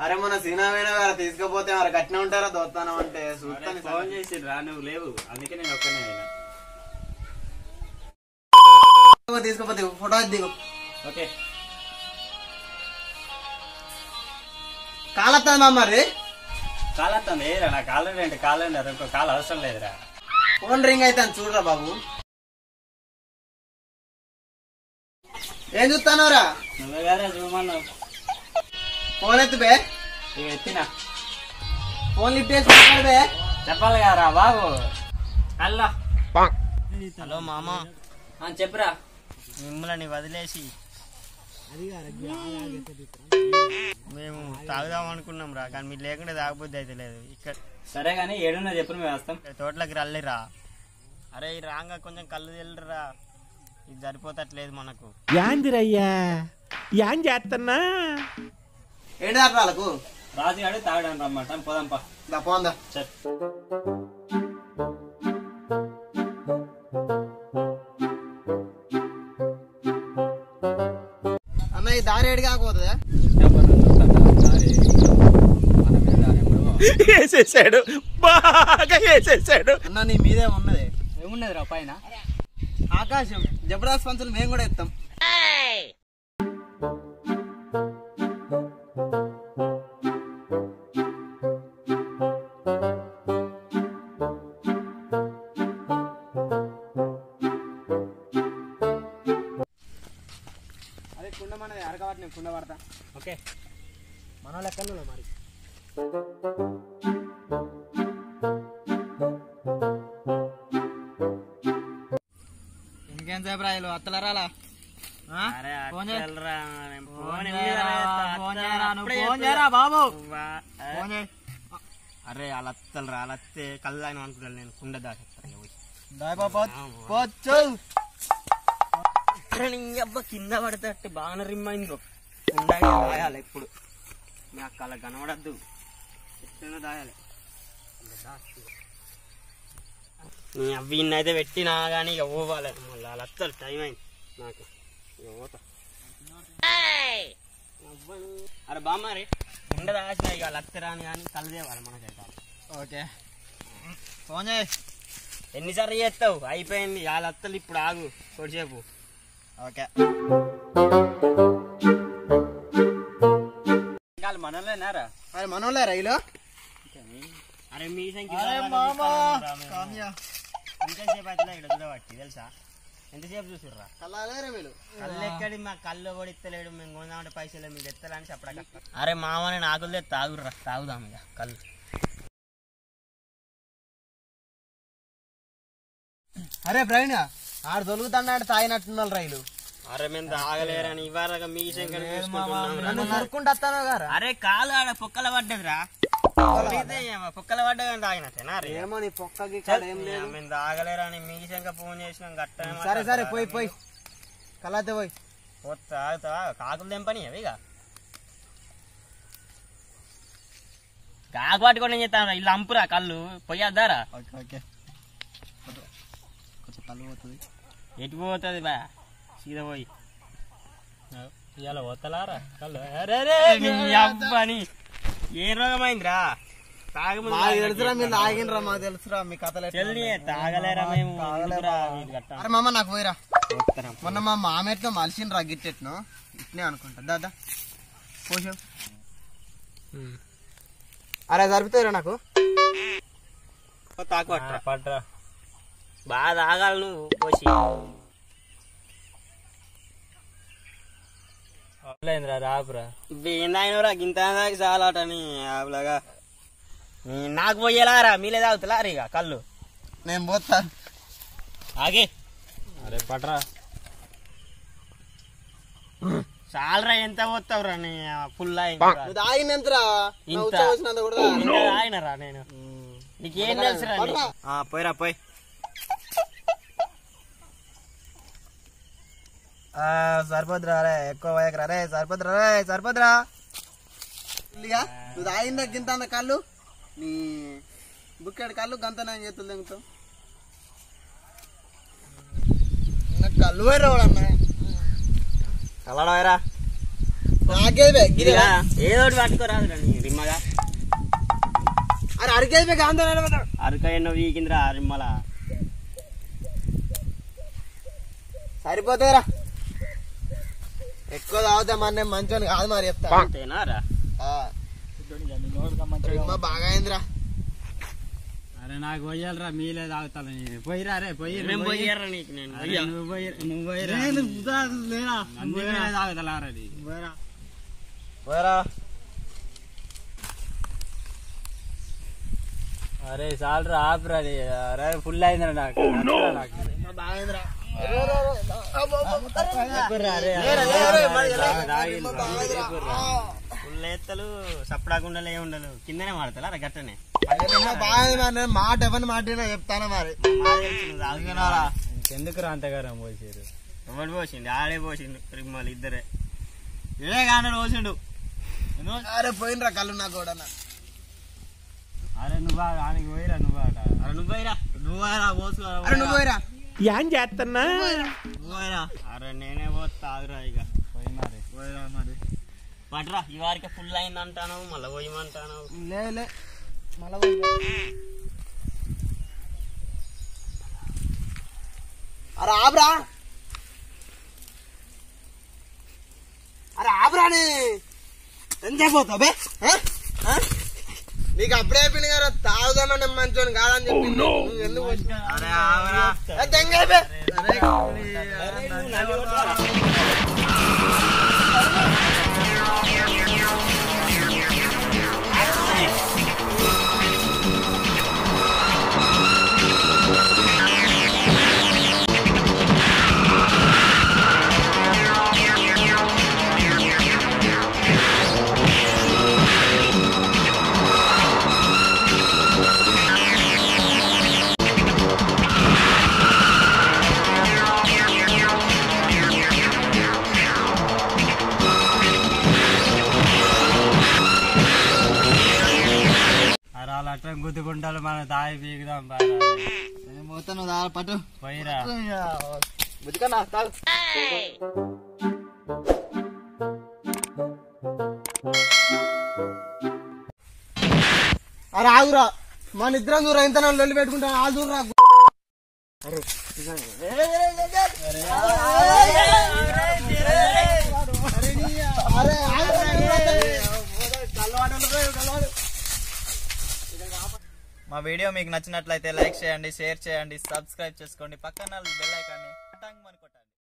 అరే మన సీనామైన గారు తీసుకపోతే మరి కట్టిన ఉంటారా దోస్తానం అంటే అరే, చూస్తాను ఫోన్ చేసి రా నువ్వు లేవు అందుకే నేను ఒక్కనే అయినా తీసుకపోతే ఫోటో దిగు ఓకే కాలత్తా మా మరి కాలత్తాను ఏరా నా కాలండి అంటే కాలండి అది ఇంకో కాలు అవసరం లేదురా ఫోన్ రింగ్ అయితే చూడరా బాబు ఏం చూస్తానవరా నువ్వే గారా చూమన్నావు ఫోన్ ఎత్తుబే ఇక ఎత్తినా ఫోన్ లిఫ్ట్ చేసి మాట్లాడబే చెప్పాలి కదరా బాబు అల్లా హలో మామ ఆ, చెప్పురా మిమ్మల్ని వదిలేసి మేము తాగుదాం అనుకున్నాం రా కానీ మీరు లేకుండా తాగబుద్ధి అయితే లేదు ఇక్కడ సరే కానీ ఏడున్నా చెప్పు మేము వేస్తాం తోటలోకి రల్లిరా అరే ఈ రాంగా కొంచెం కళ్ళు తెల్లరా ఇది సరిపోతట్లేదు మనకు యాందిరయ్యా యాన్ చేస్తున్నా ఏంటి దాకా వాళ్ళకు రాజుగాడు తాగడానికి రమ్మంటాం పోదాంపా దా పోందా చెప్ అన్న ఈ దారి ఏడు కాకపోతుందా వేసేసాడు బాగా వేసేసాడు అన్న నీ మీదే ఉన్నది ఏమున్నది రా పైన ఆకాశం జబర్దస్త్ పంచులు మేము కూడా ఎత్తాం అదే కుండ మనది అరకబట్టి నేను కుండ పడతా ఓకే మన లెక్కలు మరి ఇంకేం సేపు రాయలు అత్తలరాలా అరే ఫోన్ చేయి. అట్లరా, నేను ఫోన్ ఫోన్ ఎందుకు చేయరా, చేస్తా? ఫోన్ అట్లా చేయరా, నువ్వు అప్పుడే ఫోన్ చెప్తున్నా. చేయరా బాబు. వా, ఏ? ఫోన్ చేయి. అరే అలా అత్తలరా అలా అత్తే కళ్ళు తాగిన అనుకుంటాను నేను కుండ దాచేస్తాను పోయి. దాయ్ బాబా, పోచ్చు. అరే నీ అబ్బ కింద పడతట్టు బాగా రిమ్మైందో కుండ దాయాలి ఎప్పుడు మీ అక్క అలా కనబడద్దు ఎట్లైనా దాయాలి నీ అవి ఇన్నైతే పెట్టినా కానీ ఇక పోవాలి మళ్ళీ అలా వస్తారు టైం అయింది నాకు ఇక పోతా అవ్వని. అరే బామ్మారి కుండ దాచిన ఇక అలా వస్తారా అని కానీ కళ్ళు తేవాలి మనకైతే ఓకే ఫోన్ చేయి ఎన్నిసార్లు చేస్తావు అయిపోయింది వాళ్ళ అత్తలు ఇప్పుడు ఆగు కొద్దిసేపు ఓకే వాళ్ళు మనలేనారా అరే మనోళ్ళే రైలు అరే మీ సంఖ్య అరే ఇవ్వాలి, మామా చూస్తాను రా మేము. కామ్యా ఎంతసేపు అవుతుందో ఇక్కడ చూడబట్టి తెలుసా ఎంతసేపు చూసిర్రా కల్లాలేరే వీళ్ళు కళ్ళు ఎక్కడి మా కళ్ళు కూడా ఇస్తలేడు మేము కొందామంటే పైసలు మీకు ఎత్తాలని చెప్పడా అరే మామని నాకులే తాగుర్రా తాగుదాం ఇక కళ్ళు అరే ప్రవీణ్ ఆడు దొలుగుతాడు తాగినట్టున్నారు రైలు అరే మేము తాగలేరని ఇవాళ మీ సంఖ్య నన్ను నరుక్కుంటూ వస్తాను గారు అరే కాలు ఆడ పొక్కల పడ్డదిరా ఇదే ఏమో, పొక్కల పడ్డదని తాగినట్టేనా రే ఏమో నీ పొక్కకి చల్, మేము తాగలేరని మీ సంఖ్య ఫోన్ చేసినాం గట్ట సరే సరే పోయి పోయి కలఅయితే పోయి తాగుతా కాకులు తెంపని అవి ఇక కాకు పట్టుకొని ఏం చేస్తాను ఇల్లు అంపురా కళ్ళు పొయ్యద్దారా ఓకే ఓకే కొంచెం కళ్ళు పోతుంది ఎటు పోతుంది బా సీదా పోయి ఇవాళ పోతలారా కళ్ళు అరే రే నీ అబ్బని ఏ రోగం అయిందిరా తాగముందు మాకు తెలుసురా మీరు తాగినరా మాకు తెలుసురా మీ కథలు ఎట్లా చెల్లి తాగలేరా మేము ఎందుకురా వీడు గట్ట? అరే మామ నాకు పోయిరా వస్తారా? మొన్న మా మామేట్లో మలిసినరా గిట్టెట్ను ఇట్నే అనుకుంటా దాదా పోషం ఉమ్. అరే సరిపోతాయిరా నాకు తాకు పట్టరా పట్టరా బాగా తాగాలి నువ్వు పోసి లేదురా రాపురా ఏందాయినరా గింత దాకా చాలాటని ఆవులాగా నాకు పోయేలారా మీలే తాగుతలారా ఇక కళ్ళు నేను పోతా ఆగే అరే పట్రా చాలరా ఎంత పోతావురా నీ ఫుల్ నువ్వు తాగినంతరా ఇంత. వచ్చినంత కూడా తాగినరా నేను నీకేం తెలుసురా నీకు? ఆ, పోయిరా పోయి సరిపోద్రా రే ఎక్కువ పోయకరా రే సరిపోద్రా రే సరిపోద్రా ఇల్లిగా నువ్వు తాగిందా గింత అంత కళ్ళు నీ బుక్కెడు కళ్ళు గంత నేను చేతులు దిగుతావు కళ్ళు పోయి రావడన్నా కలడోయరా నాకేది ఇదిగా ఏదో ఒకటి పట్టుకోరాదు నీ రిమ్మగా అరే అడిగేది గాంధీ అరక ఎన్నో వీకిందిరా రిమ్మల సరిపోతాయిరా ఎక్కువ తాగుతామని మంచోని కాదు మరి చెప్తా అంతేనా రా ఆ. రిమ్మ బాగా అయిందిరా అరే నాకు పోయాలరా మీలే తాగుతాను పోయిరా రే పోయి మేము పోయారా నీకు నేను పోయా. నువ్వు పోయి నువ్వు పోయిరా అందుకే తాగుతలారా అది పోరా అరే చాలరా ఆపురా అది. అరే ఫుల్ అయిందిరా నాకు నాకు రిమ్మ బాగా అయిందిరా ఫుల్ ఎత్తలు సప్పడాకుండా లే ఉండలు కిందనే మాడతా రా గట్టనే రిమ్మ బాగా అయింది మరి నేను మాట ఎవరిని మాటినా చెప్తానా మరి తాగుతున్నారా ఎందుకు అంతగారం పోసారు ఎవడు పోసిండు ఆడే పోసిండు రిమ్మలు ఇద్దరే ఇదే కానీ పోసిండు అరే పోయినరా కళ్ళు నాకు కూడా అరే నువ్వు ఆనికి పోయిరా నువ్వు ఆట అరే నువ్వు పోయిరా నువ్వు పోయిరా పోసు అరే నువ్వు పోయిరా ఏం చేస్తున్నా నువ్వు పోయిరా అరే నేనే పోతా ఆగురా ఇక పోయినా రే పోయిరా మరి పట్రా ఈ వారికి ఫుల్ అయింది అంటాను మళ్ళీ పోయమంటాను లే లే మళ్ళా పోయిరా. అరే ఆబ్రా అరే ఆబ్రాని ఎంతసేపు పోతావు బే ఆ? ఆ? నీకు అప్పుడే అయిపోయింది కదా తాగుదామని మంచోని కాదని చెప్పి నువ్వు ఎందుకు వచ్చినావు? అరే ఆగురా ఏ దెంగే బే. అరే అలా అట్లా గుద్దుకుంటారు మనం తాగి పీకుదాం బాగా నేను పోతా నువ్వు దా పట్టు పోయిరా బుద్ధికన్నా తాగు అరే ఆగురా మన ఇద్దరం దూరం ఇంత లొల్లి పెట్టుకుంటాం ఆ దూరం రా అరే మా వీడియో మీకు నచ్చినట్లయితే లైక్ చేయండి షేర్ చేయండి సబ్స్క్రైబ్ చేసుకోండి పక్కన బెల్ ఐకాన్ని టంగ్ మని కొట్టండి